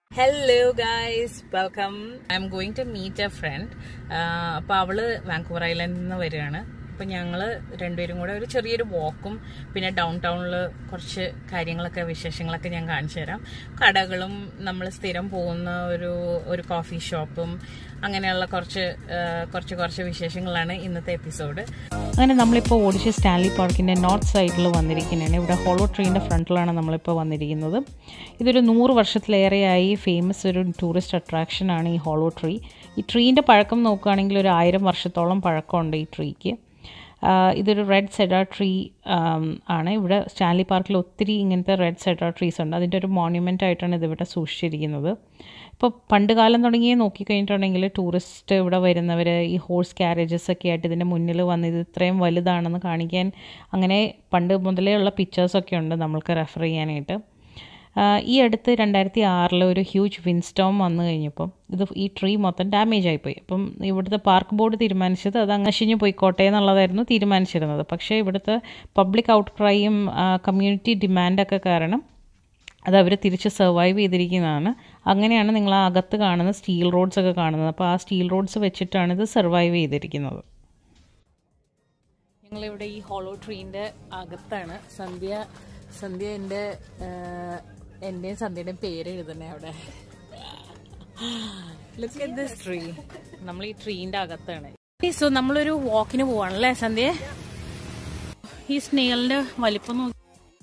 hello guys welcome I'm going to meet a friend അപ്പോൾ അവള് Vancouver ഐലൻഡിൽ നിന്ന് വരികയാണ് അപ്പം ഞങ്ങൾ രണ്ടുപേരും കൂടെ ഒരു ചെറിയൊരു വാക്കും പിന്നെ ഡൗൺ ടൗണിൽ കുറച്ച് കാര്യങ്ങളൊക്കെ വിശേഷങ്ങളൊക്കെ ഞാൻ കാണിച്ചു തരാം കടകളും നമ്മൾ സ്ഥിരം പോകുന്ന ഒരു ഒരു കോഫി ഷോപ്പും അങ്ങനെയുള്ള കുറച്ച് ആ, കുറച്ച് കുറച്ച് വിശേഷങ്ങളാണ് ഇന്നത്തെ എപ്പിസോഡ് അങ്ങനെ നമ്മളിപ്പോൾ ഓടിച്ച സ്റ്റാൻലി പാർക്കിൻ്റെ നോർത്ത് സൈഡിൽ വന്നിരിക്കുന്നതാണ് ഇവിടെ ഹോളോ ട്രീൻ്റെ ഫ്രണ്ടിലാണ് നമ്മളിപ്പോൾ വന്നിരിക്കുന്നത് ഇതൊരു നൂറ് വർഷത്തിലേറെയായി ഫേമസ് ഒരു ടൂറിസ്റ്റ് അട്രാക്ഷനാണ് ഈ ഹോളോ ട്രീ ഈ ട്രീൻ്റെ പഴക്കം നോക്കുകയാണെങ്കിൽ ഒരു ആയിരം വർഷത്തോളം പഴക്കമുണ്ട് ഈ ട്രീക്ക് ആഹ് ഇതൊരു റെഡ് സെഡ ട്രീ ആണ് ഇവിടെ സ്റ്റാൻലി പാർക്കിൽ ഒത്തിരി ഇങ്ങനത്തെ റെഡ് സെഡ ട്രീസ് ഉണ്ട് അതിൻ്റെ ഒരു മോണ്യുമെൻ്റ് ആയിട്ടാണ് ഇതിവിടെ സൂക്ഷിച്ചിരിക്കുന്നത് ഇപ്പോൾ പണ്ട് കാലം തുടങ്ങിയേ നോക്കിക്കഴിഞ്ഞിട്ടുണ്ടെങ്കിൽ ടൂറിസ്റ്റ് ഇവിടെ വരുന്നവർ ഈ ഹോഴ്സ് ക്യാരേജസ് ഒക്കെ ആയിട്ട് ഇതിൻ്റെ മുന്നിൽ വന്ന് ഇത് ഇത്രയും വലുതാണെന്ന് കാണിക്കാൻ അങ്ങനെ പണ്ട് മുതലേ ഉള്ള പിക്ചേഴ്സൊക്കെ ഉണ്ട് നമ്മൾക്ക് റെഫർ ചെയ്യാനായിട്ട് ആഹ് ഈ അടുത്ത് രണ്ടായിരത്തി ആറിൽ ഒരു ഹ്യൂജ് വിൻസ്റ്റോം വന്നു കഴിഞ്ഞപ്പം ഇത് ഈ ട്രീ മൊത്തം ഡാമേജ് ആയിപ്പോയി അപ്പം ഇവിടുത്തെ പാർക്ക് ബോർഡ് തീരുമാനിച്ചത് അത് അങ്ങ് നശിഞ്ഞു പോയിക്കോട്ടെ എന്നുള്ളതായിരുന്നു തീരുമാനിച്ചിരുന്നത് പക്ഷേ ഇവിടുത്തെ പബ്ലിക് ഔട്ട് ക്രൈയും കമ്മ്യൂണിറ്റി ഡിമാൻഡൊക്കെ കാരണം അത് അവർ തിരിച്ച് സർവൈവ് ചെയ്തിരിക്കുന്നതാണ് അങ്ങനെയാണ് നിങ്ങൾ ആ അകത്ത് കാണുന്ന സ്റ്റീൽ റോഡ്സ് ഒക്കെ കാണുന്നത് അപ്പോൾ ആ സ്റ്റീൽ റോഡ്സ് വെച്ചിട്ടാണ് ഇത് സർവൈവ് ചെയ്തിരിക്കുന്നത് ഞങ്ങളിവിടെ ഈ ഹോളോ ട്രീൻ്റെ അകത്താണ് സന്ധ്യ സന്ധ്യ എൻ്റെ എൻ്റെയും സന്ധ്യയുടെയും പേര് എഴുതണേ അവിടെ ലുക്ക് അറ്റ് ദിസ് ട്രീ നമ്മൾ ഈ ട്രീൻ്റെ അകത്താണ് സോ നമ്മളൊരു വാക്കിന് പോവാണല്ലേ സന്ധ്യ ഈ സ്നേഹലിന്റെ വലിപ്പം നോക്കി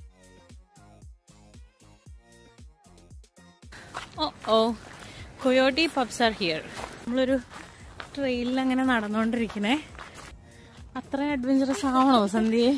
oh oh coyote pups are here നമ്മളൊരു ട്രെയിനിൽ അങ്ങനെ നടന്നുകൊണ്ടിരിക്കണേ അത്ര അഡ്വഞ്ചറസ് ആവണോ സന്ധ്യയെ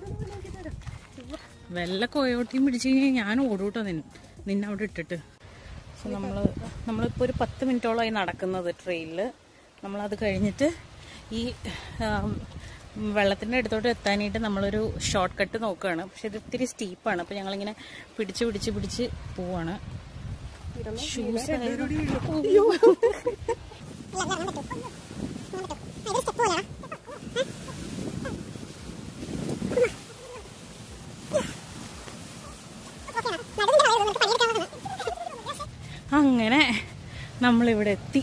വല്ല കൊയോട്ടിയും പിടിച്ചു കഴിഞ്ഞാൽ ഞാൻ ഓടൂട്ടോ നിൻ നിന്നെ അവിടെ ഇട്ടിട്ട് സോ നമ്മൾ നമ്മളിപ്പോൾ ഒരു പത്ത് മിനിറ്റോളമായി നടക്കുന്നത് ട്രെയിനിൽ നമ്മളത് കഴിഞ്ഞിട്ട് ഈ ആം, വെള്ളത്തിൻ്റെ അടുത്തോട്ട് എത്താനായിട്ട് നമ്മളൊരു ഷോർട്ട് കട്ട് നോക്കുകയാണ് പക്ഷെ ഇത് ഇത്തിരി സ്റ്റീപ്പാണ് അപ്പോൾ ഞങ്ങളിങ്ങനെ പിടിച്ച് പിടിച്ച് പിടിച്ച് പോവാണ് ഷൂസ് അങ്ങനെ നമ്മളിവിടെ എത്തി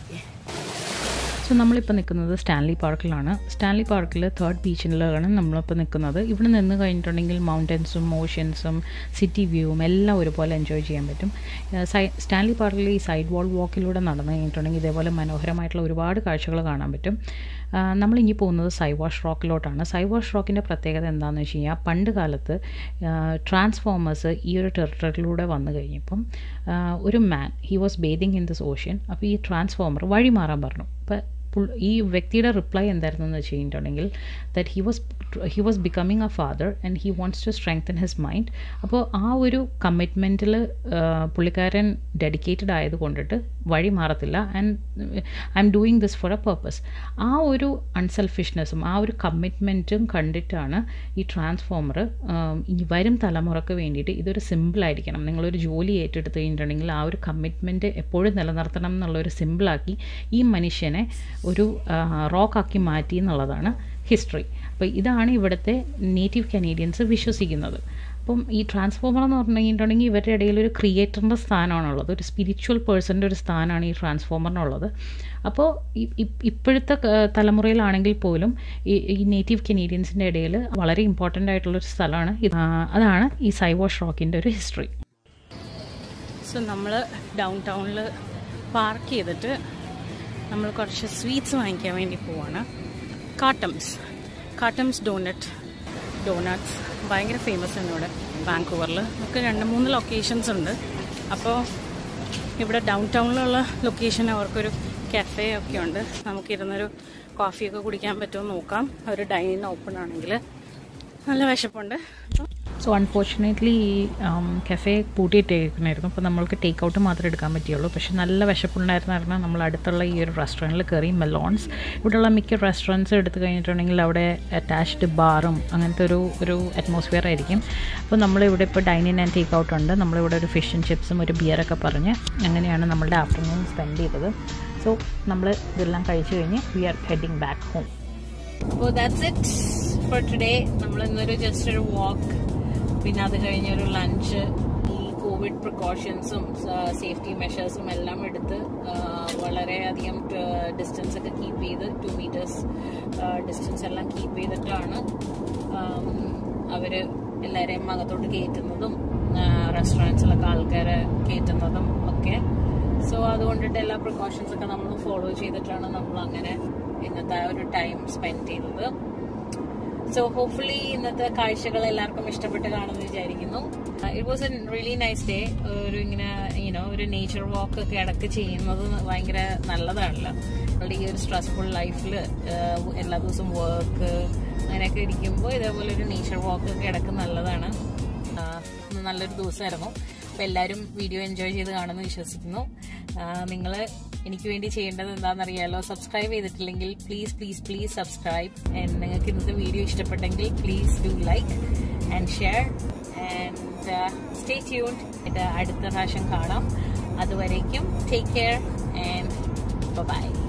സോ നമ്മളിപ്പോൾ നിൽക്കുന്നത് സ്റ്റാൻലി പാർക്കിലാണ് സ്റ്റാൻലി പാർക്കിൽ തേർഡ് ബീച്ചിലാണ് നമ്മളിപ്പോൾ നിൽക്കുന്നത് ഇവിടെ നിന്ന് കഴിഞ്ഞിട്ടുണ്ടെങ്കിൽ മൗണ്ടൻസും ഓഷ്യൻസും സിറ്റി വ്യൂവും എല്ലാം ഒരുപോലെ എൻജോയ് ചെയ്യാൻ പറ്റും ഏഹ് സൈ സ്റ്റാൻലി പാർക്കിൽ ഈ സൈഡ് വാൾ വാക്കിലൂടെ നടന്നു കഴിഞ്ഞിട്ടുണ്ടെങ്കിൽ ഇതേപോലെ മനോഹരമായിട്ടുള്ള ഒരുപാട് കാഴ്ചകൾ കാണാൻ പറ്റും ആഹ് നമ്മളിനി പോകുന്നത് സൈവാഷ് റോക്കിലോട്ടാണ് സൈവാഷ് റോക്കിൻ്റെ പ്രത്യേകത എന്താണെന്ന് വെച്ച് കഴിഞ്ഞാൽ പണ്ട് കാലത്ത് ട്രാൻസ്ഫോമേഴ്സ് ഈ ഒരു ടെറിട്ടറിയിലൂടെ വന്നു കഴിഞ്ഞപ്പം ആഹ് ഒരു man he was bathing in this ocean അപ്പോൾ ഈ ട്രാൻസ്ഫോമർ വഴി മാറാൻ പറഞ്ഞു അപ്പോൾ പുൾ- ഈ വ്യക്തിയുടെ റിപ്ലൈ എന്തായിരുന്നു എന്ന് വെച്ച് കഴിഞ്ഞിട്ടുണ്ടെങ്കിൽ that he was he was becoming a father and he wants to strengthen his mind അപ്പോൾ ആ ഒരു കമ്മിറ്റ്മെൻറ്റിൽ പുള്ളിക്കാരൻ ഡെഡിക്കേറ്റഡ് ആയത് കൊണ്ടിട്ട് വഴി മാറത്തില്ല and I'm doing this for a purpose ആ ഒരു അൺസെൽഫിഷ്നെസ്സും ആ ഒരു കമ്മിറ്റ്മെൻറ്റും കണ്ടിട്ടാണ് ഈ ട്രാൻസ്ഫോമർ ഇനി വരും തലമുറക്ക് വേണ്ടിയിട്ട് ഇതൊരു സിമ്പിളായിരിക്കണം നിങ്ങളൊരു ജോലി ഏറ്റെടുത്ത് കഴിഞ്ഞിട്ടുണ്ടെങ്കിൽ ആ ഒരു കമ്മിറ്റ്മെൻറ്റ് എപ്പോഴും നിലനിർത്തണം എന്നുള്ളൊരു സിമ്പിളാക്കി ഈ മനുഷ്യനെ ഒരു റോക്കാക്കി മാറ്റി എന്നുള്ളതാണ് ഹിസ്റ്ററി അപ്പോൾ ഇതാണ് ഇവിടുത്തെ നേറ്റീവ് കനേഡിയൻസ് വിശ്വസിക്കുന്നത് അപ്പം ഈ ട്രാൻസ്ഫോമർ എന്ന് പറഞ്ഞു കഴിഞ്ഞിട്ടുണ്ടെങ്കിൽ ഇവരുടെ ഇടയിൽ ഒരു ക്രിയേറ്ററിൻ്റെ സ്ഥാനമാണുള്ളത് ഒരു സ്പിരിച്വൽ പേഴ്സൻ്റെ ഒരു സ്ഥാനമാണ് ഈ ട്രാൻസ്ഫോമറിനുള്ളത് അപ്പോൾ ഇ- ഇ- ഇപ്പോഴത്തെ ക- തലമുറയിലാണെങ്കിൽ പോലും ഈ ഈ നേറ്റീവ് കനേഡിയൻസിൻ്റെ ഇടയിൽ വളരെ ഇമ്പോർട്ടൻ്റ് ആയിട്ടുള്ളൊരു സ്ഥലമാണ് ഇത് ആ, അതാണ് ഈ സൈവാഷ് റോക്കിൻ്റെ ഒരു ഹിസ്റ്ററി സോ നമ്മൾ ഡൗൺ ടൗണിൽ പാർക്ക് ചെയ്തിട്ട് നമ്മൾ കുറച്ച് സ്വീറ്റ്സ് വാങ്ങിക്കാൻ വേണ്ടി പോവാണ് കാട്ടംസ് കാട്ടംസ് ഡോനറ്റ് ഡോനട്ട്സ് ഭയങ്കര ഫേമസ് ആണ് ഇവിടെ വാങ്കൂവറിൽ നമുക്ക് രണ്ട് മൂന്ന് ലൊക്കേഷൻസ് ഉണ്ട് അപ്പോൾ ഇവിടെ ഡൗൺ ടൗണിലുള്ള ലൊക്കേഷൻ അവർക്കൊരു കഫേ ഒക്കെ ഉണ്ട് നമുക്കിരുന്നൊരു കോഫിയൊക്കെ കുടിക്കാൻ പറ്റുമോ നോക്കാം ഒരു ഡൈനിങ് ഓപ്പൺ ആണെങ്കിൽ നല്ല വിശപ്പുണ്ട് അപ്പോൾ സോ അൺഫോർച്ചുനേറ്റ്ലി ഈ കഫേ പൂട്ടിയിട്ടേക്കണായിരുന്നു അപ്പോൾ നമ്മൾക്ക് ടേക്ക് ഔട്ട് മാത്രമേ എടുക്കാൻ പറ്റിയുള്ളൂ പക്ഷെ നല്ല വിശപ്പുണ്ടായിരുന്ന കാരണം നമ്മൾ അടുത്തുള്ള ഈ ഒരു റെസ്റ്റോറൻറ്റിൽ കയറി മെലോൺസ് ഇവിടെയുള്ള മിക്ക റെസ്റ്റോറൻറ്റ്സ് എടുത്തു കഴിഞ്ഞിട്ടുണ്ടെങ്കിൽ അവിടെ അറ്റാച്ച്ഡ് ബാറും അങ്ങനത്തെ ഒരു ഒരു അറ്റ്മോസ്ഫിയർ ആയിരിക്കും അപ്പോൾ നമ്മളിവിടെ ഇപ്പോൾ ഡൈനിങ് ആൻഡ് ടേക്ക് ഔട്ട് ഉണ്ട് നമ്മളിവിടെ ഒരു ഫിഷ് ആൻഡ് ചിപ്സും ഒരു ബിയറൊക്കെ പറഞ്ഞ് അങ്ങനെയാണ് നമ്മളുടെ ആഫ്റ്റർനൂൺ സ്പെൻഡ് ചെയ്തത് സോ നമ്മൾ ഇതെല്ലാം കഴിച്ചു കഴിഞ്ഞ് we are heading back home അപ്പോൾ ദാറ്റ്സ് ഇറ്റ് ഫോർ ടുഡേ നമ്മൾ ഇന്നൊരു ജസ്റ്റ് ഒരു വാക്ക് പിന്നെ അത് കഴിഞ്ഞൊരു ലഞ്ച് ഈ കോവിഡ് കോവിഡ് പ്രിക്കോഷൻസും സേഫ്റ്റി മെഷേഴ്സും എല്ലാം എടുത്ത് ആ, വളരെയധികം ഡിസ്റ്റൻസ് ഒക്കെ കീപ്പ് ചെയ്ത് ടു മീറ്റേഴ്സ് ഡിസ്റ്റൻസ് എല്ലാം കീപ്പ് ചെയ്തിട്ടാണ് ആം, അവര് എല്ലാവരെയും അകത്തോട്ട് കയറ്റുന്നതും റെസ്റ്റോറൻറ്റ്സിലൊക്കെ ആൾക്കാരെ കയറ്റുന്നതും ഒക്കെ സോ അതുകൊണ്ടിട്ട് എല്ലാ പ്രിക്കോഷൻസ് ഒക്കെ നമ്മൾ ഫോളോ ചെയ്തിട്ടാണ് നമ്മൾ അങ്ങനെ ഇന്നത്തെ ആ ഒരു ടൈം സ്പെൻഡ് ചെയ്തത് സോ ഹോപ്പ്ഫുള്ളി ഇന്നത്തെ കാഴ്ചകൾ എല്ലാവർക്കും ഇഷ്ടപ്പെട്ട് കാണുമെന്ന് വിചാരിക്കുന്നു it was a really nice day ഒരു ഇങ്ങനെ യുനോ ഒരു നേച്ചർ വാക്ക് ഒക്കെ ഇടയ്ക്ക് ചെയ്യുന്നത് ഭയങ്കര നല്ലതാണല്ലോ നമ്മളുടെ ഈ ഒരു സ്ട്രെസ്ഫുൾ ലൈഫിൽ എല്ലാ ദിവസവും വർക്ക് അങ്ങനെയൊക്കെ ഇരിക്കുമ്പോൾ ഇതേപോലെ ഒരു നേച്ചർ വാക്ക് ഒക്കെ ഇടയ്ക്ക് നല്ലതാണ് ആഹ് ഇന്ന് നല്ലൊരു ദിവസമായിരുന്നു അപ്പോൾ എല്ലാവരും വീഡിയോ എൻജോയ് ചെയ്ത് കാണുമെന്ന് വിശ്വസിക്കുന്നു നിങ്ങൾ എനിക്ക് വേണ്ടി ചെയ്യേണ്ടത് എന്താണെന്നറിയാലോ സബ്സ്ക്രൈബ് ചെയ്തിട്ടില്ലെങ്കിൽ please please please subscribe and നിങ്ങൾക്ക് ഇന്നത്തെ വീഡിയോ ഇഷ്ടപ്പെട്ടെങ്കിൽ please do like and share and stay tuned ഇത് അടുത്ത പ്രാവശ്യം കാണാം അതുവരേക്കും ടേക്ക് കെയർ ആൻഡ് ബൈ